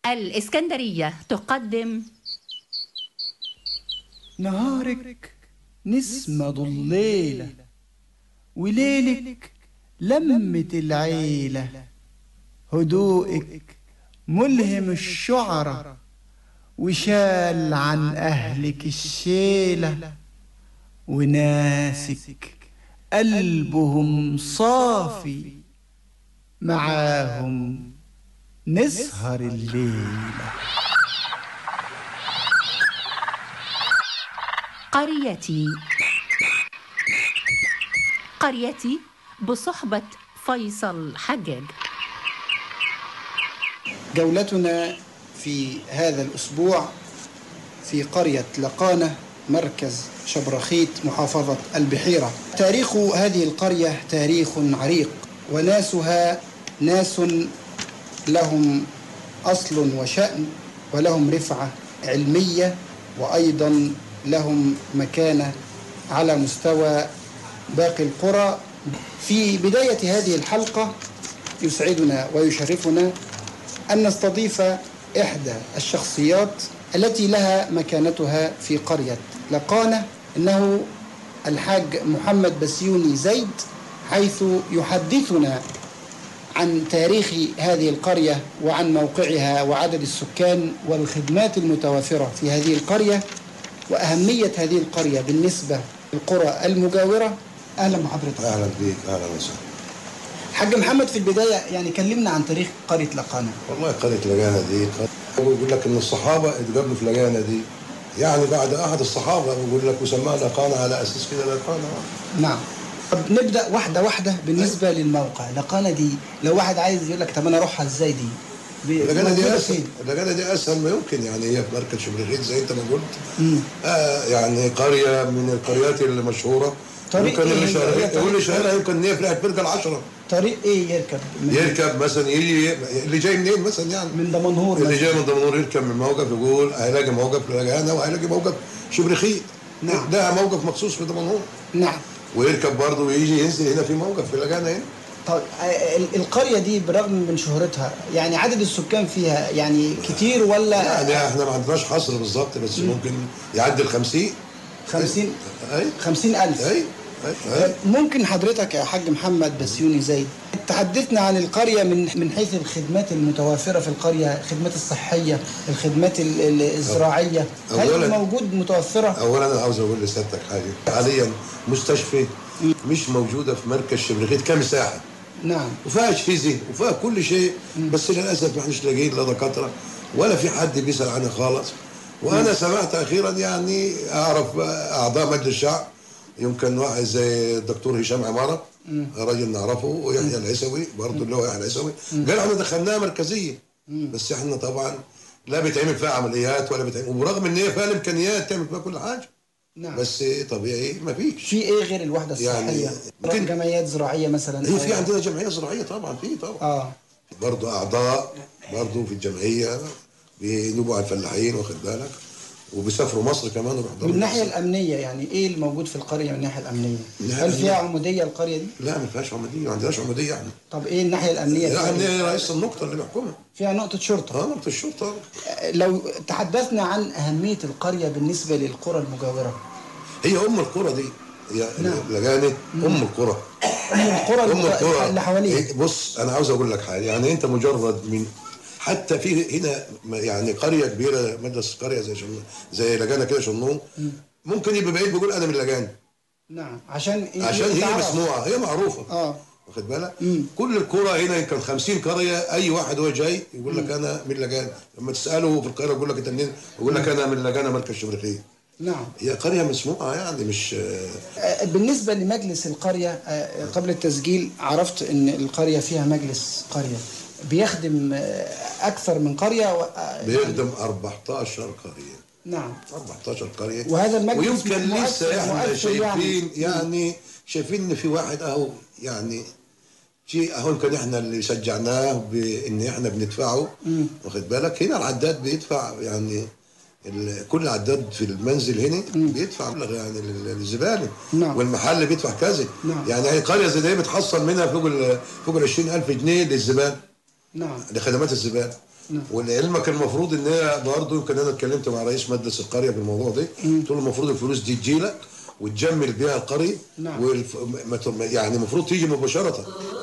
الإسكندرية تقدم نهارك نسمة ضليلة وليلك لمة العيلة هدوءك ملهم الشعرة وشال عن أهلك الشيلة وناسك قلبهم صافي معاهم نسهر الليله قريتي قريتي بصحبة فيصل حجاج جولتنا في هذا الأسبوع في قرية لقانة مركز شبرخيت محافظة البحيرة تاريخ هذه القرية تاريخ عريق وناسها ناس لهم أصل وشأن ولهم رفعة علمية وأيضا لهم مكانة على مستوى باقي القرى في بداية هذه الحلقة يسعدنا ويشرفنا أن نستضيف إحدى الشخصيات التي لها مكانتها في قرية لقانة إنه الحاج محمد بسيوني زيد حيث يحدثنا عن تاريخ هذه القرية وعن موقعها وعدد السكان والخدمات المتوافرة في هذه القرية وأهمية هذه القرية بالنسبة للقرى المجاورة أهلا بحضرتك اهلا بيك اهلا وسهلا حاج محمد في البداية يعني كلمنا عن تاريخ قرية لقانة والله قريه لجانه دي قرية- يقول لك ان الصحابه اتقابلوا في لجانه دي يعني بعد احد الصحابه يقول لك وسماها لقانه على اساس كده لقانه نعم طب نبدأ واحدة واحدة بالنسبة للموقع لقانة دي لو واحد عايز يقول لك طب أنا أروحها إزاي دي ب- اللجانه دي موجودة اسهل فين؟ اللجانه دي اسهل ما يمكن يعني هي في مركز شبرخيت زي انت ما قلت مم. آه يعني قريه من القريات المشهوره طريق يمكن إيه اللي هي؟ شهرها هي يقول لي طريق- شهرها يمكن ان هي في فرقه العشره طريق إيه يركب من, يركب مثلا يجي اللي جاي منين مثلا يعني من دمنهور اللي مثلا. جاي من دمنهور يركب من موقف يقول هيلاقي موقف في لجانه وهيلاقي موقف شبرخيت نعم. ده موقف مخصوص في دمنهور نعم ويركب برضه ويجي ينزل هنا في موقف في لجانه هنا طيب آه، ال- القرية دي بالرغم من شهرتها يعني عدد السكان فيها يعني كتير ولا يعني احنا ما عندناش حصر بالظبط بس ممكن يعدي ال 50 خمسين اي خمسين ألف اي اي اي ممكن حضرتك يا حاج محمد بسيوني زيد تحدثنا عن القرية من من حيث الخدمات المتوافرة في القرية الخدمات الصحية الخدمات ال- ال- الزراعية هل أولاً- موجود متوفرة اولا انا عاوز اقول لسيادتك حاجه حاليا مستشفى مش موجوده في مركز شبرخيت كمساحه نعم وفيها اجهزه وفيها كل شيء بس للاسف ما احناش لاقيين لا دكاتره ولا في حد بيسال عنها خالص وانا سمعت اخيرا يعني اعرف اعضاء مجلس الشعب يمكن واحد زي الدكتور هشام عماره راجل نعرفه ويحيى العيسوي برضه اللي هو يحيى العيسوي قال احنا دخلناها مركزيه بس احنا طبعا لا بيتعمل فيها عمليات ولا بيتعمل وبرغم ان هي فيها الامكانيات تعمل فيها كل حاجه نعم بس طبيعي ما فيش في ايه غير الوحدة يعني الصحية ممكن- جمعيات زراعية مثلا هي في أو- عندنا جمعيه زراعيه طبعا في طبعا اه برضه اعضاء برضه في الجمعيه بينوبوا على الفلاحين واخد بالك وبيسافروا مصر كمان وبيحضروا من الناحية مصر. الأمنية يعني ايه الموجود في القرية من الناحية الأمنية الناحية هل فيها الأمنية. عمودية القرية دي لا ما فيهاش عموديه ما عندناش عموديه احنا طب ايه الناحية الأمنية يعني الثانية؟ رئيس النقطه اللي بيحكمها فيها نقطة شرطة اه نقطه الشرطه لو تحدثنا عن أهمية القرية بالنسبة للقرى المجاورة هي ام القرى دي هي نعم. لجانه ام القرى أم القرى ام المج- القرى اللي حواليها إيه، بص انا عاوز اقول لك حاجه يعني انت مجرد من حتى في هنا م- يعني قريه كبيره مجلس قريه زي شنون زي لجانه كده شنون ممكن يبقى بعيد بيقول انا من لجانه نعم عشان إيه عشان هي تعرف. مسموعه هي معروفه اه واخد بالك مم. كل القرى هنا يمكن 50 قريه اي واحد هو جاي يقول لك انا من لجان لما تساله في القاهره يقول لك انت منين يقول لك انا من لجانه مركز شبرخيه نعم هي قريه مسموعه يعني مش آه، بالنسبة لمجلس القرية آه، قبل التسجيل عرفت ان القرية فيها مجلس قرية بيخدم آه، أكثر من قرية و... آه، بيخدم 14 قريه نعم 14 قريه وهذا المجلس ويمكن مؤثر- لسه احنا مؤثر شايفين يعني. يعني, شايفين ان في واحد اهو يعني شيء اهو يمكن احنا اللي شجعناه بان احنا بندفعه واخد بالك هنا العداد بيدفع يعني ال- كل عداد في المنزل هنا بيدفع مبلغ يعني لل- للزباله نعم. والمحل بيدفع كذا نعم. يعني هي قريه زي دي بتحصل منها فوق ال فوق ال 20000 جنيه للزباله نعم لخدمات الزباله ولعلمك المفروض ان هي برضه يمكن انا اتكلمت مع رئيس مجلس القريه بالموضوع ده قلت له المفروض الفلوس دي تجيلك وتجمل بيها القريه نعم. والف... ما ت- يعني المفروض تيجي مباشره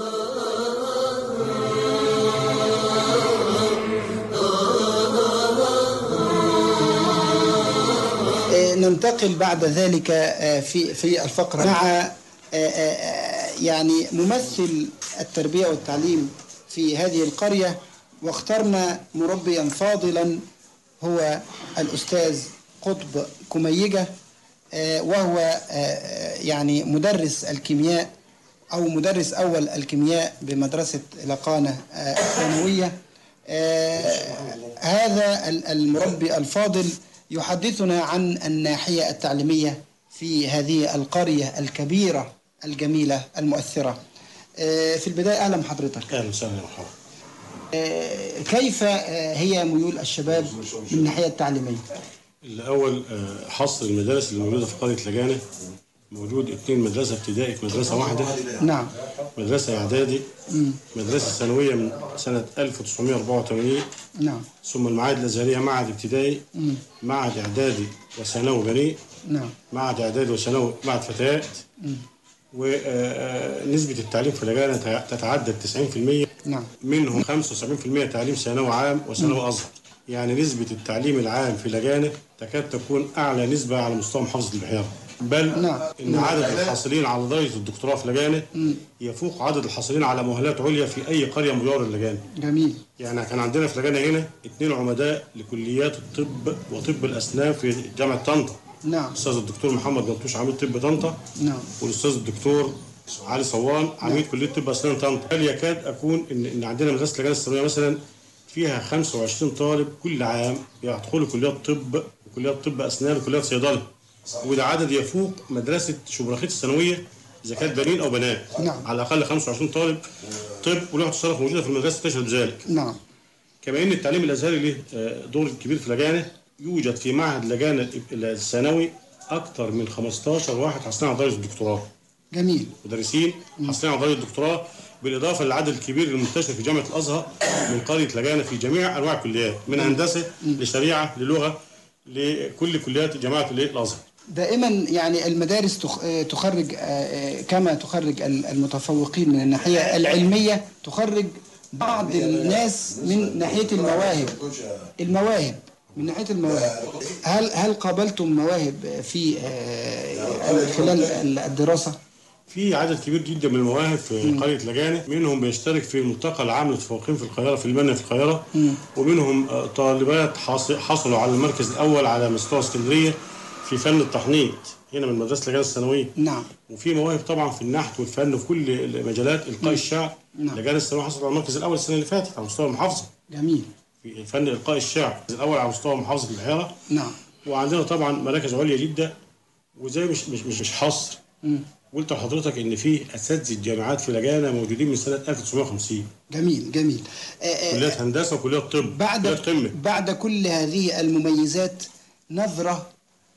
آه، ننتقل بعد ذلك آه، في في الفقرة مع آه، آه، يعني ممثل التربية والتعليم في هذه القرية واخترنا مربيا فاضلا هو الأستاذ قطب كميجة آه، وهو آه، يعني مدرس الكيمياء أو مدرس أول الكيمياء بمدرسة لقانة آه، الثانوية آه، هذا ال- المربي الفاضل يحدثنا عن الناحية التعليمية في هذه القرية الكبيرة الجميلة المؤثرة آه، في البداية أهلا بحضرتك اهلا وسهلا يا مرحبا آه، كيف آه، هي ميول الشباب من الناحية التعليمية الاول آه، حصر المدارس اللي موجوده في قريه لجانه موجود اثنين مدرسه ابتدائي في مدرسه واحده نعم مدرسه اعدادي مدرسه ثانويه من سنه 1984 نعم ثم المعاهد الازهريه معهد ابتدائي معهد اعدادي وثانوي بني نعم معهد اعدادي وثانوي معهد فتيات ونسبة التعليم في لجانة تتعدى 90% نعم منهم 75% تعليم ثانوي عام وثانوي أزهر يعني نسبة التعليم العام في لجانة تكاد تكون أعلى نسبة على مستوى محافظة البحيرة بل نعم. إن عدد الحاصلين على درجة الدكتوراه في لجانة يفوق عدد الحاصلين على مؤهلات عليا في أي قرية مجاورة للجانة جميل يعني كان عندنا في لجانة هنا اثنين عمداء لكليات الطب وطب الأسنان في جامعة طنطا نعم الأستاذ الدكتور محمد جنطوش عميد طب طنطا نعم والاستاذ الدكتور علي صوان عميد كليه طب اسنان طنطا هل يكاد اكون ان ان عندنا مدرسه لجان الثانويه مثلا فيها 25 طالب كل عام يدخلوا كليات طب وكليات طب اسنان وكليات صيدله وده عدد يفوق مدرسه شبرخيت الثانويه اذا كانت بنين او بنات نعم. على الاقل 25 طالب طب ولوحه الصرف موجوده في المدرسه تشهد بذلك نعم كما ان التعليم الازهري له آه، دور كبير في لجانه يوجد في معهد لجانه الثانوي اكثر من 15 واحد حاصلين على درجه الدكتوراه جميل مدرسين حاصلين على درجه الدكتوراه بالاضافه للعدد الكبير المنتشر في جامعه الازهر من قريه لجانه في جميع انواع الكليات من هندسه لشريعه للغه لكل كليات جامعه الإيه؟ الازهر دائما يعني المدارس تخ- آه، تخرج آه، آه، كما تخرج ال- المتفوقين من الناحية العلمية تخرج بعض الناس من ناحية المواهب المواهب من ناحية المواهب هل هل قابلتم مواهب في آه، خلال الدراسة؟ في عدد كبير جدا من المواهب في قريه لجانه منهم بيشترك في الملتقى العام للمتفوقين في القاهره في المنيا في القاهره ومنهم آه، طالبات حاص- حصلوا على المركز الاول على مستوى اسكندريه في فن التحنيط هنا من مدرسه لجان الثانويه نعم وفي مواهب طبعا في النحت والفن وفي كل المجالات القاء الشعر نعم. لجان الثانويه حصلت على المركز الاول السنه اللي فاتت على مستوى المحافظه جميل في فن القاء الشعر الاول على مستوى محافظه البحيره نعم وعندنا طبعا مراكز عليا جدا وزي مش مش مش, مش حصر قلت لحضرتك ان في اساتذه جامعات في لجانه موجودين من سنه 1950 جميل جميل آه، آه، كليات هندسه وكليات طب بعد كليات قمه بعد كل هذه المميزات نظرة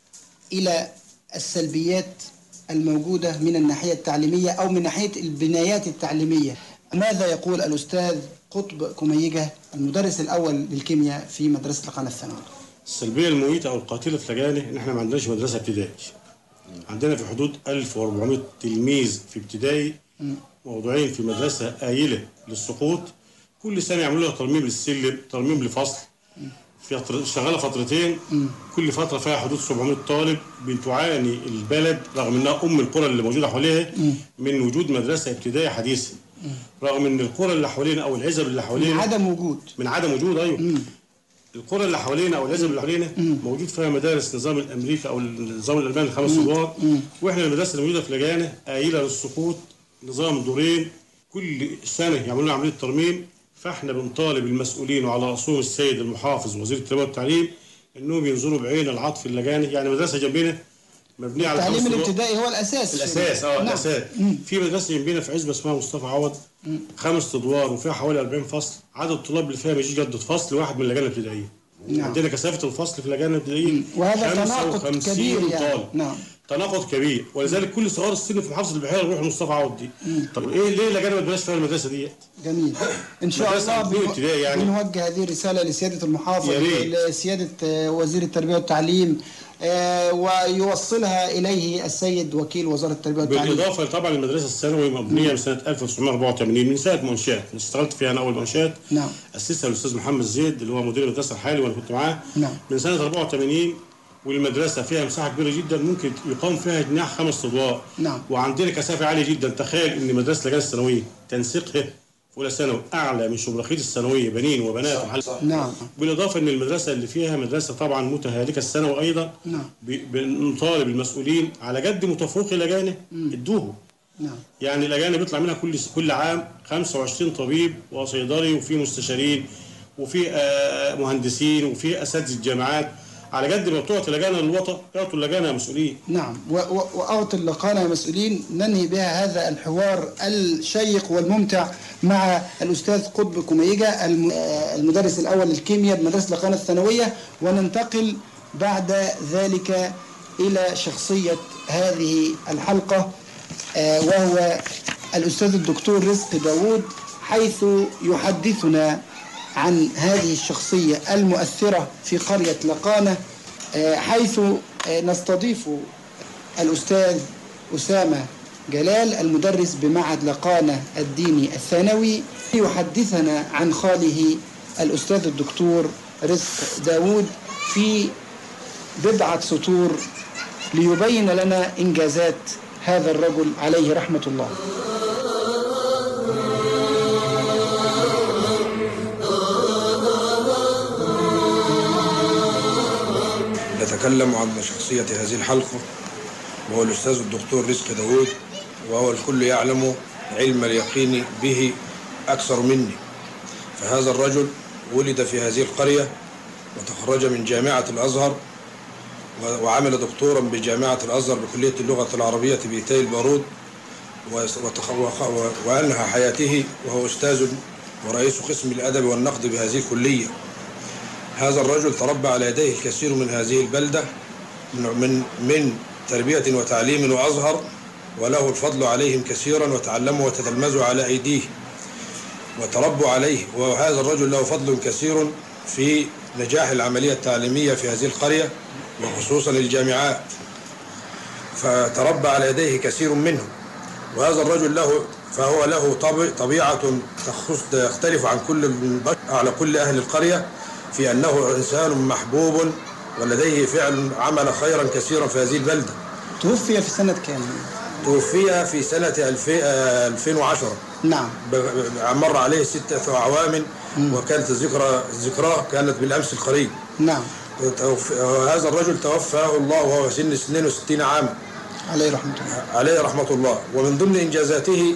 إلى السلبيات الموجودة من الناحية التعليمية أو من ناحية البنايات التعليمية ماذا يقول الأستاذ قطب كميجة المدرس الأول للكيمياء في مدرسة القناة الثانوية السلبيه المميته او القاتله في لجانه ان احنا ما عندناش مدرسه ابتدائي عندنا في حدود 1400 تلميذ في ابتدائي موضوعين في مدرسه قايله للسقوط كل سنه يعملوا لها ترميم للسلم ترميم لفصل في فترة- شغاله فترتين كل فتره فيها حدود 700 طالب بتعاني البلد رغم انها ام القرى اللي موجوده حواليها من وجود مدرسه ابتدائيه حديثه رغم ان القرى اللي حوالينا او العزب اللي من حوالينا عدم وجود من عدم وجود ايوه القرى اللي حوالينا او العزب اللي حوالينا موجود فيها مدارس نظام الامريكي او النظام الالماني الخمس ادوار واحنا المدارس اللي موجوده في لجانه قايله للسقوط نظام دورين كل سنه يعملوا لنا عمليه ترميم فاحنا بنطالب المسؤولين وعلى راسهم السيد المحافظ وزير التربيه والتعليم انهم ينظروا بعين العطف اللجانه يعني مدرسه جنبنا مبنيه على خمس التعليم أدوار. الابتدائي هو الأساس الاساس اه نعم. الاساس في مدرسه جنبينا في عزبه اسمها مصطفى عوض خمس ادوار وفيها حوالي 40 فصل عدد الطلاب اللي فيها ما يجيش جدد فصل واحد من اللجان الابتدائيه نعم. عندنا كثافه الفصل في اللجان الابتدائيه وهذا تناقض 55 كبير يعني طالب نعم تناقض كبير ولذلك كل صغار السن في محافظه البحيره يروحوا لمصطفى عوض دي طب ايه ليه اللجان ما تبقاش فيها المدرسه ديت؟ جميل ان شاء مدرسة الله ابتدائي بنو- ابتدائي يعني. بنوجه هذه الرساله لسياده المحافظ يا ريت. لسياده آه، وزير التربيه والتعليم آه، ويوصلها اليه السيد وكيل وزاره التربيه والتعليم بالاضافه طبعا المدرسه الثانوي مبنيه من سنه 1984 من ساعه منشات اشتغلت فيها انا اول منشات نعم. اسسها الاستاذ محمد زيد اللي هو مدير المدرسه الحالي وانا كنت معاه نعم. من سنه 84 والمدرسه فيها مساحه كبيره جدا ممكن يقام فيها جناح خمس ادوار نعم. وعندنا كثافه عاليه جدا تخيل ان مدرسه اللجان الثانويه تنسيقها في اولى ثانوي اعلى من شبرخيت الثانويه بنين وبنات وحل... نعم بالاضافه ان المدرسه اللي فيها مدرسه طبعا متهالكه الثانوي ايضا نعم. ب- بنطالب المسؤولين على قد متفوقي الاجانب ادوهم نعم يعني الاجانب بيطلع منها كل كل عام 25 طبيب وصيدلي وفي مستشارين وفي آه، مهندسين وفي اساتذه جامعات على قد ما بتوع اللجانه للوطن يعطوا اللجانه مسؤولين نعم و- و- وأعطي اللقانة يا مسؤولين ننهي بها هذا الحوار الشيق والممتع مع الأستاذ قطب كميجة الم- آه، المدرس الأول للكيمياء بمدرسة اللقانة الثانوية وننتقل بعد ذلك إلى شخصية هذه الحلقة آه، وهو الأستاذ الدكتور رزق داوود حيث يحدثنا عن هذه الشخصية المؤثرة في قرية لقانة آه، حيث آه، نستضيف الأستاذ أسامة جلال المدرس بمعهد لقانة الديني الثانوي يحدثنا عن خاله الأستاذ الدكتور رزق داوود في بضعة سطور ليبين لنا إنجازات هذا الرجل عليه رحمة الله نتكلم عن شخصية هذه الحلقة وهو الأستاذ الدكتور رزق داوود وهو الكل يعلم علم اليقين به أكثر مني فهذا الرجل ولد في هذه القرية وتخرج من جامعة الأزهر و- وعمل دكتورا بجامعة الأزهر بكلية اللغة العربية بإيتاي البارود وس- وتخ- وخ- و- وأنهى حياته وهو أستاذ ورئيس قسم الأدب والنقد بهذه الكلية هذا الرجل تربى على يديه الكثير من هذه البلدة من من من تربية وتعليم وأزهر وله الفضل عليهم كثيرا وتعلموا وتتلمذوا على أيديه وتربوا عليه وهذا الرجل له فضل كثير في نجاح العملية التعليمية في هذه القرية وخصوصا الجامعات فتربى على يديه كثير منهم وهذا الرجل له فهو له طب- طبيعة تخص تختلف عن كل البشر على كل أهل القرية في أنه إنسان محبوب ولديه فعل عمل خيرا كثيرا في هذه البلدة توفي في سنة كام؟ توفي في سنة 2000 آه، 2010 نعم ب- ب- مر عليه ستة أعوام وكانت الذكرى ذكراه كانت بالأمس القريب نعم وتوف- هذا الرجل توفاه الله وهو سن 62 عاما عليه رحمة الله عليه رحمة الله ومن ضمن إنجازاته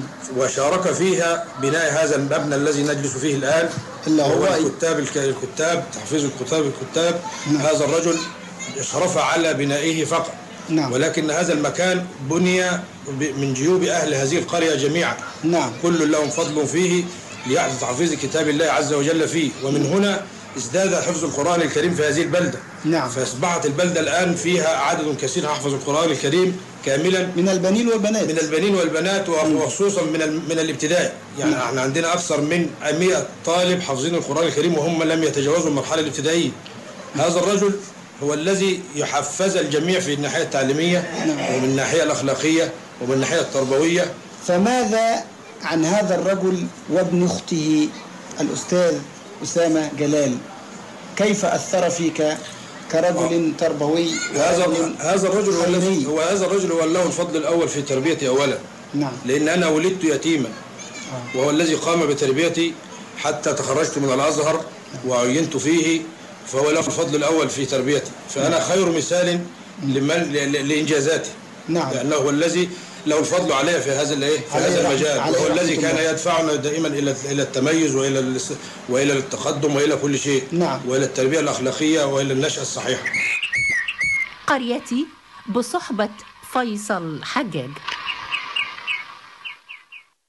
وشارك فيها بناء هذا المبنى الذي نجلس فيه الآن اللي هو إيه؟ الكتاب الك- الكتاب تحفيظ الكتاب الكتاب هذا الرجل اشرف على بنائه فقط نعم. ولكن هذا المكان بني ب- من جيوب أهل هذه القرية جميعا نعم كل لهم فضل فيه ليحدث تحفيظ كتاب الله عز وجل فيه ومن هنا ازداد حفظ القرآن الكريم في هذه البلدة نعم. فأصبحت البلدة الآن فيها عدد كثير يحفظ القرآن الكريم كاملا من البنين والبنات من البنين والبنات وخصوصا من ال- من الابتدائي يعني احنا عندنا اكثر من 100 طالب حافظين القران الكريم وهم لم يتجاوزوا المرحله الابتدائيه هذا الرجل هو الذي يحفز الجميع في الناحيه التعليميه ومن الناحيه الاخلاقيه ومن الناحيه التربويه فماذا عن هذا الرجل وابن أخته الأستاذ أسامة جلال كيف أثر فيك كرجل تربوي هذا ورجل هذا الرجل هو الذي خيري؟ هو هذا الرجل هو له الفضل الاول في تربيتي اولا نعم لان انا ولدت يتيما وهو الذي قام بتربيتي حتى تخرجت من الازهر وعينت فيه فهو له الفضل الاول في تربيتي فانا خير مثال لمن ل- ل- لانجازاتي نعم. لانه هو الذي له الفضل علي في هذا الايه في عليه هذا رحمة- المجال عليه وهو الذي رحمة كان الله. يدفعنا دائما الى الى التميز والى الاس- والى التقدم والى كل شيء نعم. والى التربيه الاخلاقيه والى النشاه الصحيحه قريتي بصحبة فيصل حجاج